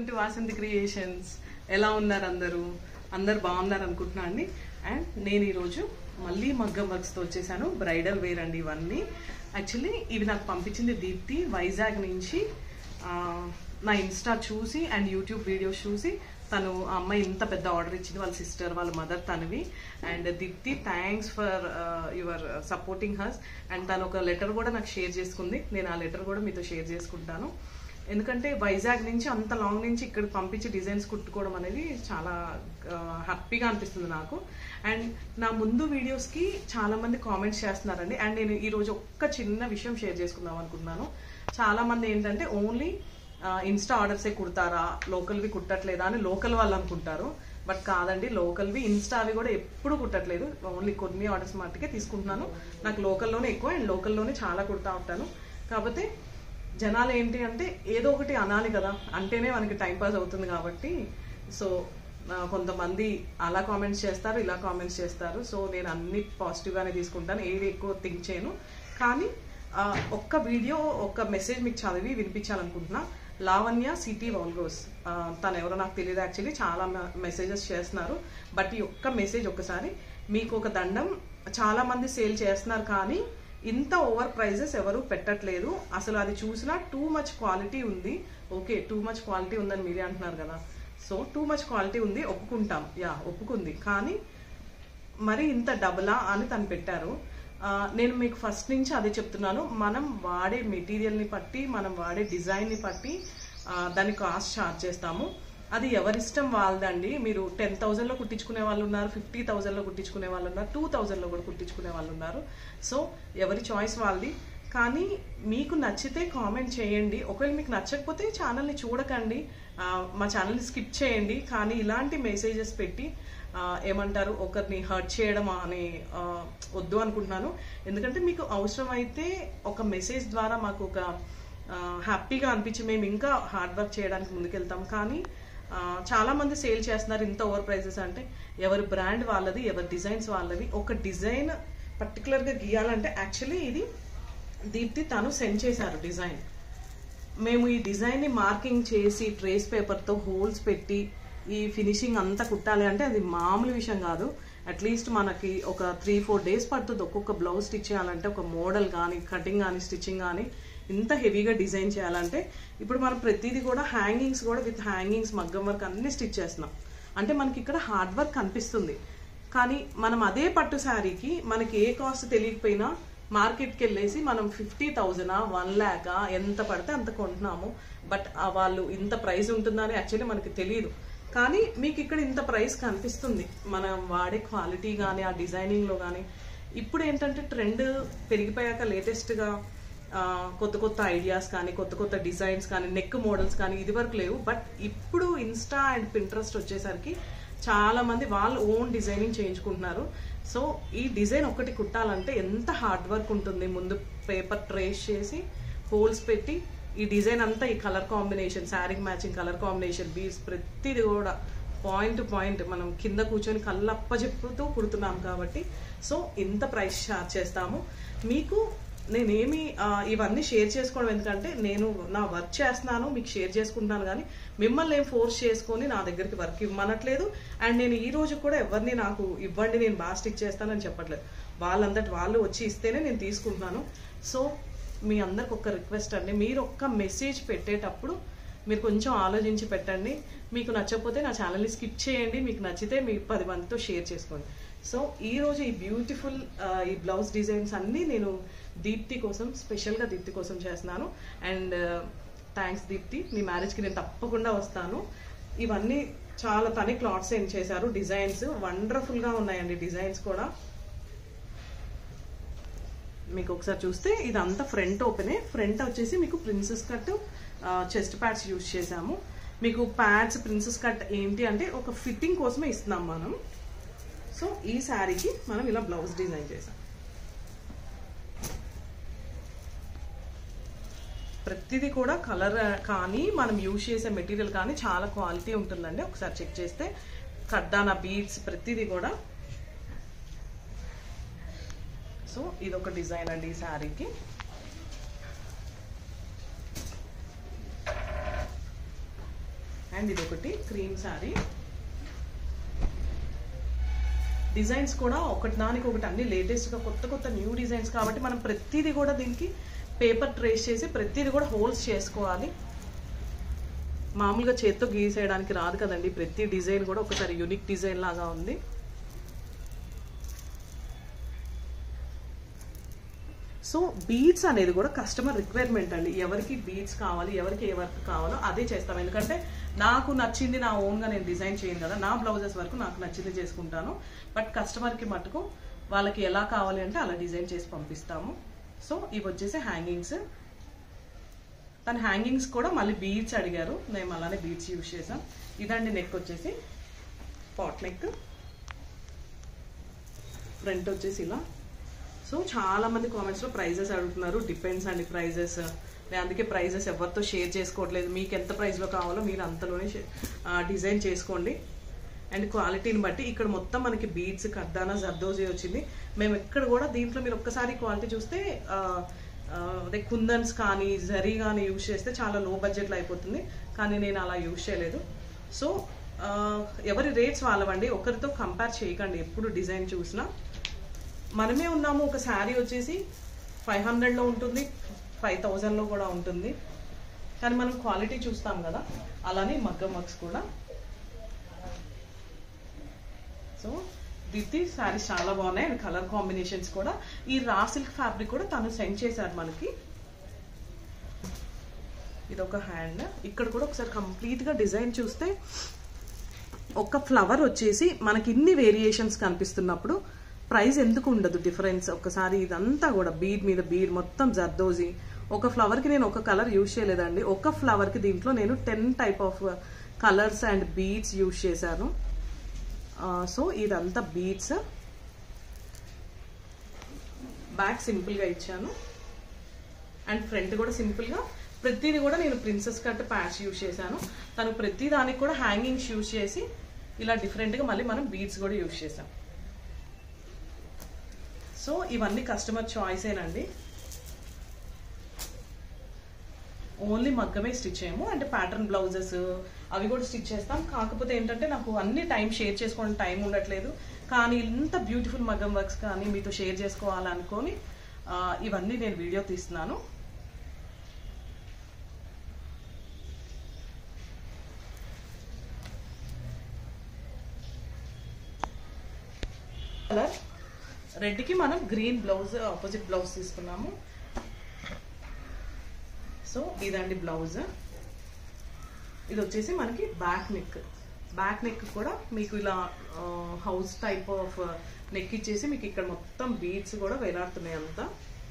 to Vasanthi creations ఎలా ఉన్నారు అందరూ అందరు బాగున్నారు అనుకుంటున్నా అండి అండ్ నేను ఈరోజు మళ్ళీ మగ్గం వర్క్స్తో వచ్చేసాను బ్రైడల్ వేర్ అండి ఇవన్నీ యాక్చువల్లీ ఇవి నాకు పంపించింది దీప్తి వైజాగ్ నుంచి ఆ, నా ఇన్స్టా చూసి అండ్ యూట్యూబ్ వీడియోస్ చూసి తను ఆ అమ్మాయి ఇంత పెద్ద ఆర్డర్ ఇచ్చింది వాళ్ళ సిస్టర్ వాళ్ళ మదర్ తనవి and Deepti thanks for your supporting us and తను ఒక లెటర్ కూడా నాకు షేర్ చేసుకుంది నేను ఆ లెటర్ కూడా మీతో షేర్ చేసుకుంటాను ఎందుకంటే వైజాగ్ నుంచి అంత లాంగ్ నుంచి ఇక్కడ పంపించి డిజైన్స్ కుట్టుకోవడం అనేది చాలా హ్యాపీగా అనిపిస్తుంది నాకు అండ్ నా ముందు వీడియోస్కి చాలా మంది కామెంట్స్ చేస్తున్నారండి అండ్ నేను ఈరోజు ఒక్క చిన్న విషయం షేర్ చేసుకుందాం అనుకున్నాను చాలా మంది ఏంటంటే ఓన్లీ ఇన్స్టా ఆర్డర్సే కుడతారా లోకల్వి కుట్టట్లేదా అని లోకల్ వాళ్ళు అనుకుంటారు బట్ కాదండి లోకల్వి ఇన్స్టావి కూడా ఎప్పుడు కుట్టట్లేదు ఓన్లీ కొన్ని ఆర్డర్స్ మట్టుకే తీసుకుంటున్నాను నాకు లోకల్లోనే ఎక్కువ అండ్ లోకల్లోనే చాలా కుడతా ఉంటాను కాకపోతే జనాలు ఏంటి అంటే ఏదో ఒకటి అనాలి కదా అంటేనే మనకి టైం పాస్ అవుతుంది కాబట్టి సో ఆ, కొంతమంది అలా కామెంట్స్ చేస్తారు ఇలా కామెంట్స్ చేస్తారు సో నేను అన్ని పాజిటివ్గానే తీసుకుంటాను ఏది ఎక్కువ థింక్ చేయను కానీ ఆ, ఒక్క వీడియో ఒక్క మెసేజ్ మీకు చదివి వినిపించాలనుకుంటున్నా లావణ్య సిటీ వాల్గోస్ ఆ, తను ఎవరో నాకు తెలియదు యాక్చువల్లీ చాలా మెసేజెస్ చేస్తున్నారు బట్ ఈ ఒక్క మెసేజ్ ఒక్కసారి మీకు ఒక దండం చాలా మంది సేల్ చేస్తున్నారు కానీ ఇంత ఓవర్ ప్రైజెస్ ఎవరు పెట్టట్లేదు అసలు అది చూసినా టూ మచ్ క్వాలిటీ ఉంది ఓకే టూ మచ్ క్వాలిటీ ఉందని మీరే అంటున్నారు కదా సో టూ మచ్ క్వాలిటీ ఉంది ఒప్పుకుంటాం యా ఒప్పుకుంది కానీ మరి ఇంత డబులా అని తను పెట్టారు ఆ, నేను మీకు ఫస్ట్ నుంచి అదే చెప్తున్నాను మనం వాడే మెటీరియల్ని బట్టి మనం వాడే డిజైన్ని బట్టి ఆ, దాని కాస్ట్ ఛార్జ్ చేస్తాము అది ఎవరిష్టం వాళ్ళదండి మీరు టెన్ థౌజండ్లో కుట్టించుకునే వాళ్ళు ఉన్నారు ఫిఫ్టీ థౌజండ్లో కుట్టించుకునే వాళ్ళు ఉన్నారు టూ థౌజండ్లో కూడా కుట్టించుకునే వాళ్ళు ఉన్నారు సో ఎవరి చాయిస్ వాళ్ళది కానీ మీకు నచ్చితే కామెంట్ చేయండి ఒకవేళ మీకు నచ్చకపోతే ఛానల్ని చూడకండి ఆ, మా ఛానల్ని స్కిప్ చేయండి కానీ ఇలాంటి మెసేజెస్ పెట్టి ఆ, ఏమంటారు ఒకరిని హర్ట్ చేయడం అని ఆ, వద్దు అనుకుంటున్నాను ఎందుకంటే మీకు అవసరమైతే ఒక మెసేజ్ ద్వారా మాకు ఒక ఆ, హ్యాపీగా అనిపించి మేము ఇంకా హార్డ్ వర్క్ చేయడానికి ముందుకెళ్తాం కానీ ఆ, చాలా మంది సేల్ చేస్తున్నారు ఇంత ఓవర్ ప్రైజెస్ అంటే ఎవరి బ్రాండ్ వాళ్ళది ఎవరి డిజైన్స్ వాళ్ళవి ఒక డిజైన్ పర్టికులర్గా గీయాలంటే యాక్చువల్లీ ఇది దీప్తి తను సెండ్ చేశారు డిజైన్ మేము ఈ డిజైన్ ని మార్కింగ్ చేసి ట్రేస్ పేపర్ తో హోల్స్ పెట్టి ఈ ఫినిషింగ్ అంతా కుట్టాలి అంటే అది మామూలు విషయం కాదు అట్లీస్ట్ మనకి ఒక త్రీ ఫోర్ డేస్ పడుతుంది ఒక్కొక్క బ్లౌజ్ స్టిచ్ చేయాలంటే ఒక మోడల్ కానీ కటింగ్ కానీ స్టిచ్చింగ్ కానీ ఇంత హెవీగా డిజైన్ చేయాలంటే ఇప్పుడు మనం ప్రతిదీ కూడా హ్యాంగింగ్స్ కూడా విత్ హ్యాంగింగ్స్ మగ్గం వర్క్ అన్ని స్టిచ్ చేస్తున్నాం అంటే మనకి ఇక్కడ హార్డ్ వర్క్ కనిపిస్తుంది కానీ మనం అదే పట్టు శారీకి మనకి ఏ కాస్ట్ తెలియకపోయినా మార్కెట్కి వెళ్ళేసి మనం ఫిఫ్టీ థౌజండా వన్ ల్యాకా ఎంత పడితే అంత కొంటున్నాము బట్ వాళ్ళు ఇంత ప్రైస్ ఉంటుందని యాక్చువల్లీ మనకి తెలియదు కానీ మీకు ఇక్కడ ఇంత ప్రైస్ కనిపిస్తుంది మనం వాడే క్వాలిటీ కానీ ఆ డిజైనింగ్లో కానీ ఇప్పుడు ఏంటంటే ట్రెండ్ పెరిగిపోయాక లేటెస్ట్గా కొత్త కొత్త ఐడియాస్ కానీ కొత్త కొత్త డిజైన్స్ కానీ నెక్ మోడల్స్ కానీ ఇది వరకు లేవు బట్ ఇప్పుడు ఇన్స్టా అండ్ పింట్రెస్ట్ వచ్చేసరికి చాలా మంది వాళ్ళు ఓన్ డిజైనింగ్ చేయించుకుంటున్నారు సో ఈ డిజైన్ ఒకటి కుట్టాలంటే ఎంత హార్డ్ వర్క్ ఉంటుంది ముందు పేపర్ ట్రేస్ చేసి హోల్స్ పెట్టి ఈ డిజైన్ అంతా ఈ కలర్ కాంబినేషన్ శారీకి మ్యాచింగ్ కలర్ కాంబినేషన్ బీడ్స్ ప్రతిది కూడా పాయింట్ టు పాయింట్ మనం కింద కూర్చొని కళ్ళప్ప చెప్పుతూ కుడుతున్నాం కాబట్టి సో ఇంత ప్రైస్ ఛార్జ్ చేస్తాము మీకు నేనేమి ఆ, ఇవన్నీ షేర్ చేసుకోవడం ఎందుకంటే నేను నా వర్క్ చేస్తున్నాను మీకు షేర్ చేసుకుంటున్నాను కానీ మిమ్మల్ని ఏం ఫోర్స్ చేసుకొని నా దగ్గరికి వర్క్ ఇవ్వనట్లేదు అండ్ నేను ఈ రోజు కూడా ఎవరిని నాకు ఇవ్వండి నేను బాగా స్టిచ్ చేస్తానని చెప్పట్లేదు వాళ్ళంతటి వాళ్ళు వచ్చి ఇస్తేనే నేను తీసుకుంటున్నాను సో మీ అందరికి ఒక రిక్వెస్ట్ అండి మీరు ఒక్క మెసేజ్ పెట్టేటప్పుడు మీరు కొంచెం ఆలోచించి పెట్టండి మీకు నచ్చకపోతే నా ఛానల్ని స్కిప్ చేయండి మీకు నచ్చితే మీ పది మందితో షేర్ చేసుకోండి సో ఈ రోజు ఈ బ్యూటిఫుల్ ఈ బ్లౌజ్ డిజైన్స్ అన్నీ నేను దీప్తి కోసం స్పెషల్గా దీప్తి కోసం చేస్తున్నాను అండ్ థ్యాంక్స్ దీప్తి మీ మ్యారేజ్కి నేను తప్పకుండా వస్తాను ఇవన్నీ చాలా తని క్లాత్స్ ఏం చేశారు డిజైన్స్ వండర్ఫుల్గా ఉన్నాయండి డిజైన్స్ కూడా మీకు ఒకసారి చూస్తే ఇదంతా ఫ్రంట్ ఓపెనే ఫ్రంట్ వచ్చేసి మీకు princess cut chest pads use చేసాము మీకు ప్యాడ్స్ ప్రిన్సెస్ కట్ ఏంటి అంటే ఒక ఫిట్టింగ్ కోసమే ఇస్తున్నాం మనం సో ఈ శారీకి మనం ఇలా బ్లౌజ్ డిజైన్ చేసాం ప్రతిదీ కూడా కలర్ కానీ మనం యూజ్ చేసే మెటీరియల్ కానీ చాలా క్వాలిటీ ఉంటుందండి ఒకసారి చెక్ చేస్తే కడ్డాన బీడ్స్ ప్రతిదీ కూడా సో ఇది ఒక డిజైన్ అండి ఈ శారీకి అండ్ ఇది ఒకటి క్రీమ్ శారీ డిజైన్స్ కూడా ఒకటి దానికి ఒకటి అన్ని లేటెస్ట్గా కొత్త కొత్త న్యూ డిజైన్స్ కాబట్టి మనం ప్రతిదీ కూడా దీనికి పేపర్ ట్రేస్ చేసి ప్రతిదీ కూడా హోల్స్ చేసుకోవాలి మామూలుగా చేత్తో గీసేయడానికి రాదు కదండి ప్రతి డిజైన్ కూడా ఒకసారి యూనిక్ డిజైన్ లాగా ఉంది సో బీడ్స్ అనేది కూడా కస్టమర్ రిక్వైర్మెంట్ అండి ఎవరికి బీడ్స్ కావాలి ఎవరికి ఏ వర్క్ కావాలో అదే చేస్తాం ఎందుకంటే నాకు నచ్చింది నా ఓన్గా నేను డిజైన్ చేయను కదా నా బ్లౌజెస్ వరకు నాకు నచ్చింది చేసుకుంటాను బట్ కస్టమర్కి మటుకు వాళ్ళకి ఎలా కావాలి అంటే అలా డిజైన్ చేసి పంపిస్తాము సో ఇవి వచ్చేసి హ్యాంగింగ్స్ తన హ్యాంగింగ్స్ కూడా మళ్ళీ బీడ్స్ అడిగారు మేము అలానే బీడ్స్ యూజ్ చేసాం ఇదండి నెక్ వచ్చేసి పాట్ నెక్ ఫ్రంట్ వచ్చేసి ఇలా సో చాలా మంది కామెంట్స్ లో ప్రైజెస్ అడుగుతున్నారు డిపెండ్స్ అండి ప్రైజెస్ నేను అందుకే ప్రైజెస్ ఎవరితో షేర్ చేసుకోవట్లేదు మీకు ఎంత ప్రైస్ లో కావాలో మీరు అంతలోనే డిజైన్ చేసుకోండి అండ్ క్వాలిటీని బట్టి ఇక్కడ మొత్తం మనకి బీడ్స్ కద్దానా జర్దోజీ వచ్చింది మేము ఎక్కడ కూడా దీంట్లో మీరు ఒక్కసారి క్వాలిటీ చూస్తే ఆ, ఆ, అదే కుందన్స్ కానీ జరీ కానీ యూజ్ చేస్తే చాలా లో బడ్జెట్లో అయిపోతుంది కానీ నేను అలా యూజ్ చేయలేదు సో ఆ, ఎవరి రేట్స్ వాళ్ళవండి ఒకరితో కంపేర్ చేయకండి ఎప్పుడు డిజైన్ చూసినా మనమే ఉన్నాము ఒక శారీ వచ్చేసి ఫైవ్ హండ్రెడ్లో ఉంటుంది ఫైవ్ థౌజండ్లో కూడా ఉంటుంది కానీ మనం క్వాలిటీ చూస్తాం కదా అలానే మగ్గం వర్క్స్ కూడా సో దిత్తి శారీస్ చాలా బాగున్నాయి అండ్ కలర్ కాంబినేషన్స్ కూడా ఈ రా సిల్క్ ఫ్యాబ్రిక్ కూడా తను సెండ్ చేశారు మనకి ఇది ఒక హ్యాండ్ ఇక్కడ కూడా ఒకసారి కంప్లీట్గా డిజైన్ చూస్తే ఒక ఫ్లవర్ వచ్చేసి మనకి ఇన్ని వేరియేషన్స్ కనిపిస్తున్నప్పుడు ప్రైస్ ఎందుకు ఉండదు డిఫరెన్స్ ఒకసారి ఇదంతా కూడా బీడ్ మీద బీడ్ మొత్తం జర్దోజీ ఒక ఫ్లవర్కి నేను ఒక కలర్ యూజ్ చేయలేదండి ఒక ఫ్లవర్కి దీంట్లో నేను ten type of colours and beads use చేశాను సో ఇదంతా బీడ్స్ బ్యాక్ సింపుల్గా ఇచ్చాను అండ్ ఫ్రంట్ కూడా సింపుల్గా ప్రతిదీ కూడా నేను ప్రిన్సెస్ కట్ ప్యాచ్ యూజ్ చేశాను తను ప్రతి దానికి కూడా హ్యాంగింగ్స్ యూజ్ చేసి ఇలా డిఫరెంట్గా మళ్ళీ మనం బీడ్స్ కూడా యూజ్ చేసాం సో ఇవన్నీ కస్టమర్ చాయిసేనండి ఓన్లీ మగ్గమే స్టిచ్ చేయము అంటే ప్యాటర్న్ బ్లౌజెస్ అవి కూడా స్టిచ్ చేస్తాం కాకపోతే ఏంటంటే నాకు అన్ని టైం షేర్ చేసుకోవడం టైం ఉండట్లేదు కానీ ఇంత బ్యూటిఫుల్ మగ్గం వర్క్స్ కానీ మీతో షేర్ చేసుకోవాలనుకొని ఆ, ఇవన్నీ నేను వీడియో తీస్తున్నాను కలర్ రెడ్కి మనం గ్రీన్ బ్లౌజ్ ఆపోజిట్ బ్లౌజ్ తీసుకున్నాము సో ఇదండి బ్లౌజ్ ఇది వచ్చేసి మనకి బ్యాక్ నెక్ బ్యాక్ నెక్ కూడా మీకు ఇలా హౌస్ టైప్ ఆఫ్ నెక్ ఇచ్చేసి మీకు ఇక్కడ మొత్తం బీడ్స్ కూడా వేలాడుతున్నాయి అంతా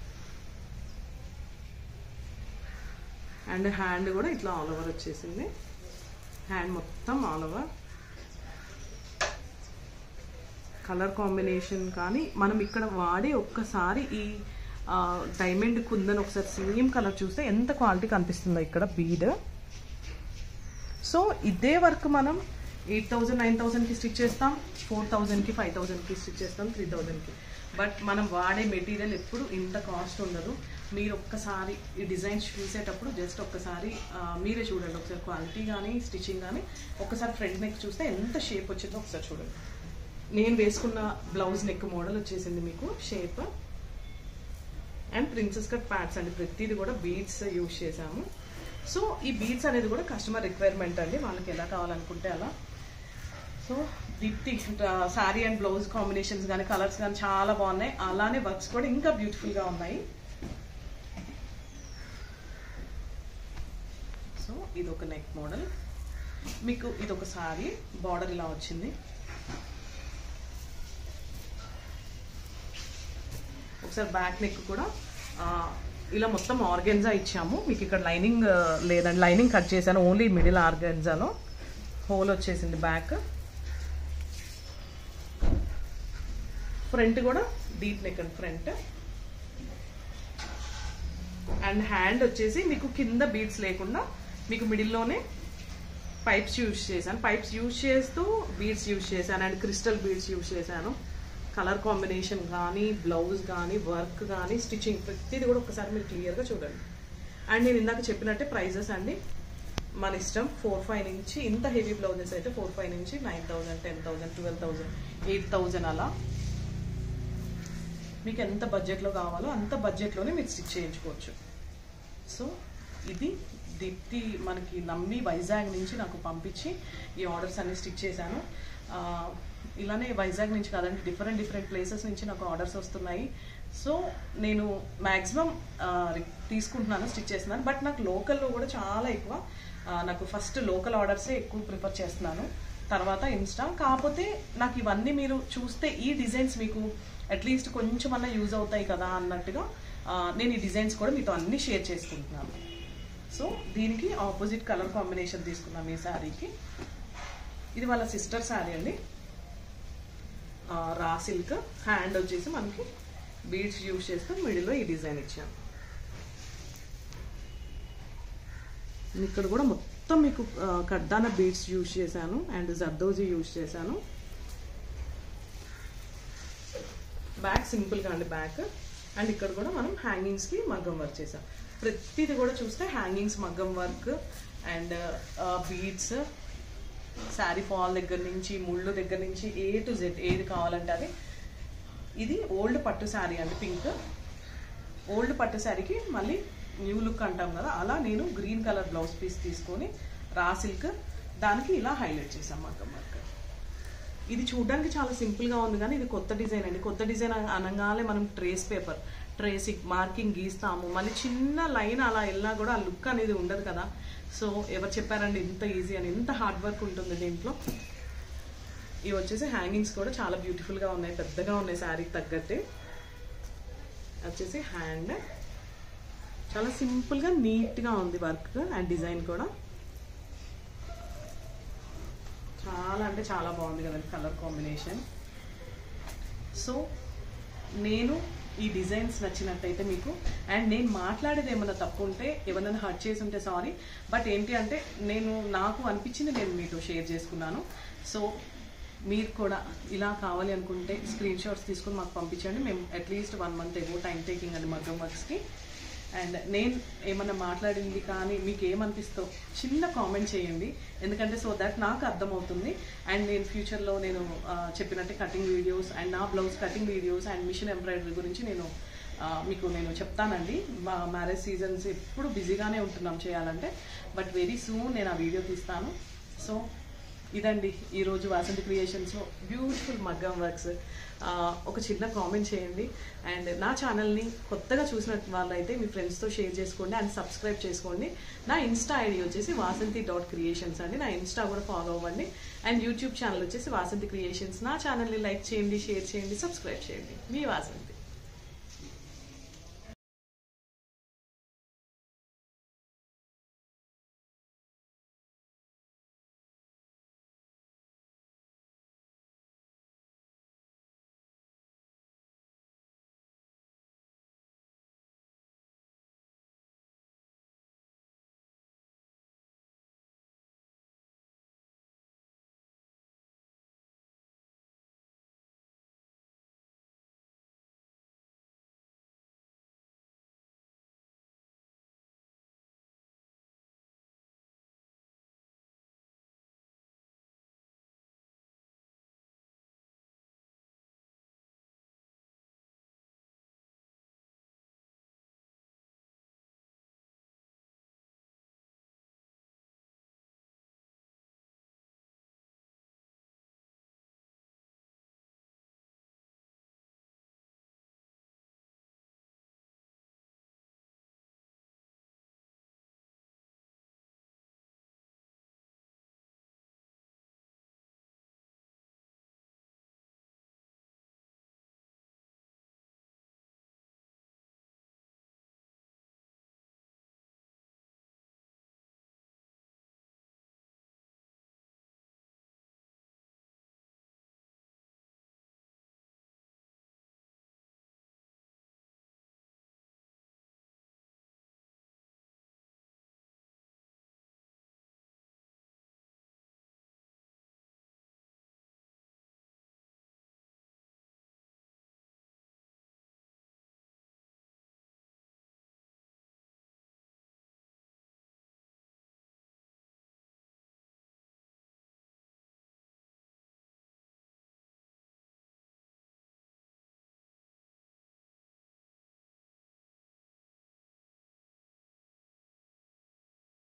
అండ్ హ్యాండ్ కూడా ఇట్లా ఆల్ ఓవర్ వచ్చేసింది హ్యాండ్ మొత్తం ఆల్ ఓవర్ కలర్ కాంబినేషన్ కానీ మనం ఇక్కడ వాడే ఒక్కసారి ఈ డైమండ్ కుందని ఒకసారి సేమ్ కలర్ చూస్తే ఎంత క్వాలిటీ కనిపిస్తుందో ఇక్కడ బీడ్ సో ఇదే వర్క్ మనం ఎయిట్ థౌజండ్ నైన్ థౌజండ్కి స్టిచ్ చేస్తాం ఫోర్ థౌజండ్కి ఫైవ్ థౌజండ్కి స్టిచ్ చేస్తాం త్రీ థౌజండ్కి బట్ మనం వాడే మెటీరియల్ ఎప్పుడు ఇంత కాస్ట్ ఉండదు మీరు ఒక్కసారి ఈ డిజైన్స్ చూసేటప్పుడు జస్ట్ ఒక్కసారి ఆ, మీరే చూడండి ఒకసారి క్వాలిటీ కానీ స్టిచ్చింగ్ కానీ ఒక్కసారి ఫ్రంట్ నెక్ చూస్తే ఎంత షేప్ వచ్చిందో ఒకసారి చూడండి నేను వేసుకున్న బ్లౌజ్ నెక్ మోడల్ వచ్చేసింది మీకు shape and princess cut pads అండి ప్రతిది కూడా బీడ్స్ యూజ్ చేసాము సో ఈ బీడ్స్ అనేది కూడా కస్టమర్ రిక్వైర్మెంట్ అండి వాళ్ళకి ఎలా కావాలనుకుంటే అలా so Deepti sari and blouse combinations కానీ కలర్స్ కానీ చాలా బాగున్నాయి అలానే వర్క్స్ కూడా ఇంకా బ్యూటిఫుల్గా ఉన్నాయి సో ఇది ఒక నెక్ మోడల్ మీకు ఇది ఒక సారీ బార్డర్ ఇలా వచ్చింది ఒకసారి బ్యాక్ నెక్ కూడా ఆ, ఇలా మొత్తం ఆర్గెన్జా ఇచ్చాము మీకు ఇక్కడ లైనింగ్ ఆ, లేదండి లైనింగ్ కట్ చేశాను ఓన్లీ మిడిల్ ఆర్గెన్జాలో హోల్ వచ్చేసింది బ్యాక్ ఫ్రంట్ కూడా deep neck and front and hand వచ్చేసి మీకు కింద బీడ్స్ లేకుండా మీకు మిడిల్లోనే పైప్స్ యూజ్ చేశాను పైప్స్ యూజ్ చేస్తూ బీడ్స్ యూజ్ చేశాను అండ్ క్రిస్టల్ బీడ్స్ యూజ్ చేశాను కలర్ కాంబినేషన్ కానీ బ్లౌజ్ కానీ వర్క్ కానీ స్టిచ్చింగ్ ప్రతిదీ కూడా ఒకసారి మీరు క్లియర్గా చూడండి అండ్ నేను ఇందాక చెప్పినట్టే ప్రైజెస్ అండి మన ఇష్టం ఫోర్ ఫైవ్ నుంచి ఇంత హెవీ బ్లౌజెస్ అయితే ఫోర్ ఫైవ్ నుంచి nine thousand ten thousand twelve thousand eight thousand అలా మీకు ఎంత బడ్జెట్లో కావాలో అంత బడ్జెట్లోనే మీరు స్టిచ్ చేయించుకోవచ్చు సో ఇది దీప్తి మనకి నమ్మి వైజాగ్ నుంచి నాకు పంపించి ఈ ఆర్డర్స్ అన్ని స్టిచ్ చేశాను ఆ, ఇలానే వైజాగ్ నుంచి కాదండి డిఫరెంట్ డిఫరెంట్ ప్లేసెస్ నుంచి నాకు ఆర్డర్స్ వస్తున్నాయి సో నేను మ్యాక్సిమం తీసుకుంటున్నాను స్టిచ్ చేస్తున్నాను బట్ నాకు లోకల్లో కూడా చాలా ఎక్కువ ఆ, నాకు ఫస్ట్ లోకల్ ఆర్డర్సే ఎక్కువ ప్రిఫర్ చేస్తున్నాను తర్వాత ఇన్స్టా కాకపోతే నాకు ఇవన్నీ మీరు చూస్తే ఈ డిజైన్స్ మీకు అట్లీస్ట్ కొంచెం అన్నా యూజ్ అవుతాయి కదా అన్నట్టుగా ఆ, నేను ఈ డిజైన్స్ కూడా మీతో అన్ని షేర్ చేసుకుంటున్నాను సో దీనికి ఆపోజిట్ కలర్ కాంబినేషన్ తీసుకున్నాం ఈ శారీకి ఇది వాళ్ళ సిస్టర్ శారీ అండి ఆ, రా సిల్క్ హ్యాండ్ వచ్చేసి మనకి బీడ్స్ యూజ్ చేస్తూ మిడిల్లో ఈ డిజైన్ ఇచ్చాను ఇక్కడ కూడా మొత్తం మీకు ఆ, కడ్దాన బీడ్స్ యూజ్ చేశాను అండ్ జర్దోజీ యూజ్ చేశాను బ్యాక్ సింపుల్గా అండి బ్యాక్ అండ్ ఇక్కడ కూడా మనం హ్యాంగింగ్స్కి మగ్గం వర్క్ చేసాం ప్రతిది కూడా చూస్తే హ్యాంగింగ్స్ మగ్గం work and beads sari fall దగ్గర నుంచి ముళ్ళు దగ్గర నుంచి ఏ టు జెడ్ ఏది కావాలంటే అది ఇది ఓల్డ్ పట్టు శారీ అండి పింక్ ఓల్డ్ పట్టు శారీకి మళ్ళీ న్యూ లుక్ అంటాం కదా అలా నేను గ్రీన్ కలర్ బ్లౌజ్ పీస్ తీసుకొని రా సిల్క్ దానికి ఇలా హైలైట్ చేసాం మగ్గం వర్క్ ఇది చూడడానికి చాలా సింపుల్ గా ఉంది కానీ ఇది కొత్త డిజైన్ అండి కొత్త డిజైన్ అనగానే మనం ట్రేస్ పేపర్ ట్రేసింగ్ మార్కింగ్ గీస్తాము మళ్ళీ చిన్న లైన్ అలా వెళ్ళినా కూడా ఆ లుక్ అనేది ఉండదు కదా సో ఎవరు చెప్పారండి ఇంత ఈజీ అని ఇంత హార్డ్ వర్క్ ఉంటుంది దీంట్లో ఇవి వచ్చేసి హ్యాంగింగ్స్ కూడా చాలా బ్యూటిఫుల్ గా ఉన్నాయి పెద్దగా ఉన్నాయి శారీకి తగ్గట్టే వచ్చేసి హ్యాండ్ చాలా సింపుల్ గా నీట్ గా ఉంది వర్క్ అండ్ డిజైన్ కూడా చాలా అంటే చాలా బాగుంది కదండి కలర్ కాంబినేషన్ సో నేను ఈ డిజైన్స్ నచ్చినట్టయితే మీకు అండ్ నేను మాట్లాడేది ఏమైనా తప్పు ఉంటే ఎవరైనా హర్ట్ చేసి ఉంటే సారీ బట్ ఏంటి అంటే నేను నాకు అనిపించింది నేను మీతో షేర్ చేసుకున్నాను సో మీరు కూడా ఇలా కావాలి అనుకుంటే స్క్రీన్ షాట్స్ తీసుకుని మాకు పంపించండి మేము అట్లీస్ట్ వన్ మంత్ ఏవో టైం టేకింగ్ అండి మగ్గం వర్క్స్కి అండ్ నేను ఏమన్నా మాట్లాడింది కానీ మీకు ఏమనిపిస్తో చిన్న కామెంట్ చేయండి ఎందుకంటే సో దట్ నాకు అర్థమవుతుంది అండ్ నేను ఫ్యూచర్లో నేను ఆ, చెప్పినట్టే కటింగ్ వీడియోస్ అండ్ నా blouse cutting videos and machine embroidery గురించి నేను ఆ, మీకు నేను చెప్తానండి మా మ్యారేజ్ సీజన్స్ ఎప్పుడు బిజీగానే ఉంటున్నాం చేయాలంటే బట్ వెరీ సూన్ నేను ఆ వీడియో తీస్తాను సో ఇదండి ఈరోజు వాసంతి క్రియేషన్స్లో బ్యూటిఫుల్ మగ్గం వర్క్స్ ఒక చిన్న కామెంట్ చేయండి అండ్ నా ఛానల్ని కొత్తగా చూసిన వాళ్ళైతే మీ ఫ్రెండ్స్తో షేర్ చేసుకోండి అండ్ సబ్స్క్రైబ్ చేసుకోండి నా ఇన్స్టా ఐడి వచ్చేసి వాసంతి డాట్ క్రియేషన్స్ అండి నా ఇన్స్టా కూడా ఫాలో అవ్వండి అండ్ యూట్యూబ్ ఛానల్ వచ్చేసి వాసంతి క్రియేషన్స్ నా ఛానల్ని లైక్ చేయండి షేర్ చేయండి సబ్స్క్రైబ్ చేయండి మీ వాసంతి